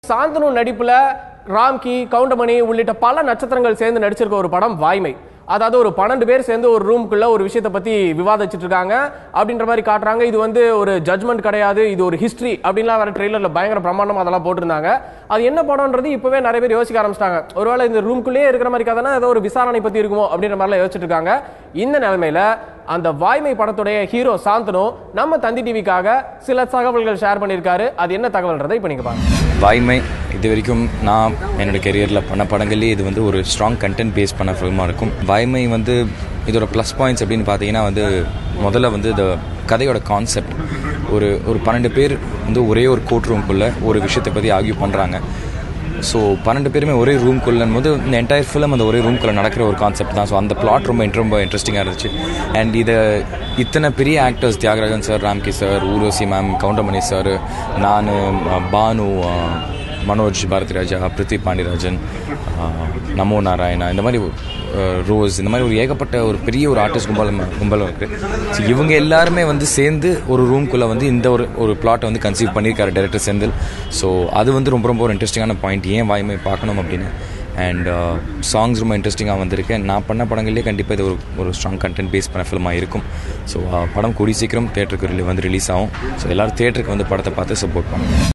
சாந்தனு நடிப்புல ராம்கி கவுண்டமணி உள்ளிட்ட பல நட்சத்திரங்கள் சேர்ந்து நடிச்சிருக்க ஒரு படம் வாய்மை அதாவது ஒரு பன்னெண்டு பேர் சேர்ந்து ஒரு ரூமுக்குள்ள ஒரு விஷயத்தை பத்தி விவாதிச்சுட்டு இருக்காங்க அப்படின்ற மாதிரி காட்டுறாங்க இது வந்து ஒரு ஜட்மெண்ட் கிடையாது இது ஒரு ஹிஸ்டரி அப்படின்லாம் வேற ட்ரெய்லர்ல பயங்கர பிரமாண்டமா அதெல்லாம் போட்டிருந்தாங்க அது என்ன படம்ன்றது இப்பவே நிறைய பேர் யோசிக்க ஆரம்பிச்சிட்டாங்க ஒருவேளை இந்த ரூம்குள்ளேயே இருக்கிற மாதிரி கதைனா ஏதோ ஒரு விசாரணை பத்தி இருக்குமோ அப்படின்ற மாதிரிலாம் யோசிச்சுட்டு இருக்காங்க இந்த நிலைமையில அந்த வாய்மை படத்துடைய ஹீரோ சாந்தனு நம்ம தந்தி டிவிக்காக சில தகவல்கள் ஷேர் பண்ணியிருக்காரு அது என்ன தகவல்ன்றதை இப்போ நீங்க பாருங்க வாய்மை இது வரைக்கும் நான் என்னோட கெரியரில் பண்ண படங்கள்லேயே இது வந்து ஒரு ஸ்ட்ராங் கண்டென்ட் பேஸ் பண்ண ஃபில்மாக இருக்கும் வாய்மை வந்து இதோட ப்ளஸ் பாயிண்ட்ஸ் அப்படின்னு பார்த்தீங்கன்னா வந்து முதல்ல வந்து இந்த கதையோட கான்செப்ட் ஒரு ஒரு பன்னெண்டு பேர் வந்து ஒரே ஒரு கோர்ட் ரூம்குள்ளே ஒரு விஷயத்தை பற்றி ஆர்கியூ பண்ணுறாங்க ஸோ பன்னெண்டு பேருமே ஒரே ரூம்குள்ளன் போது இந்த என்டையர் ஃபிலிம் அந்த ஒரே ரூம்குள்ளே நடக்கிற ஒரு கான்செப்ட் தான் ஸோ அந்த பிளாட் ரொம்ப இன்ட்ர- ரொம்ப இன்ட்ரெஸ்டிங்காக இருந்துச்சு அண்ட் இதை இத்தனை பெரிய actors Thiagarajan sir Ramki sir Urvashi ma'am Goundamani sir நான் பானு அஹ், மனோஜ் பாரதிராஜா பிருத்தி பாண்டியராஜன் அஹ், நமோ நாராயணா இந்த மாதிரி அஹ், ரோஸ் இந்த மாதிரி ஒரு ஏகப்பட்ட ஒரு பெரிய ஒரு ஆர்டிஸ்ட் கும்பல் கும்பல் இருக்குது ஸோ இவங்க எல்லாருமே வந்து சேர்ந்து ஒரு ரூம்குள்ளே வந்து இந்த ஒரு ஒரு பிளாட்டை வந்து கன்சீவ் பண்ணியிருக்காரு டேரக்டர் செந்தில் ஸோ அது வந்து ரொம்ப ரொம்ப ஒரு இன்ட்ரெஸ்டிங்கான பாயிண்ட் ஏன் வாய்மை பார்க்கணும் அப்படின்னு அண்ட் சாங்ஸ் ரொம்ப இன்ட்ரெஸ்டிங்காக வந்திருக்கு நான் பண்ண படங்கள்லேயே கண்டிப்பாக இது ஒரு ஒரு ஸ்ட்ராங் கண்டென்ட் பேஸ் பண்ண ஃபிலிமாக இருக்கும் ஸோ படம் கூடி சீக்கிரம் தேட்டருக்கு வந்து ரிலீஸ் ஆகும் ஸோ எல்லோரும் தேட்டருக்கு வந்து படத்தை பார்த்து சப்போர்ட் பண்ணுங்க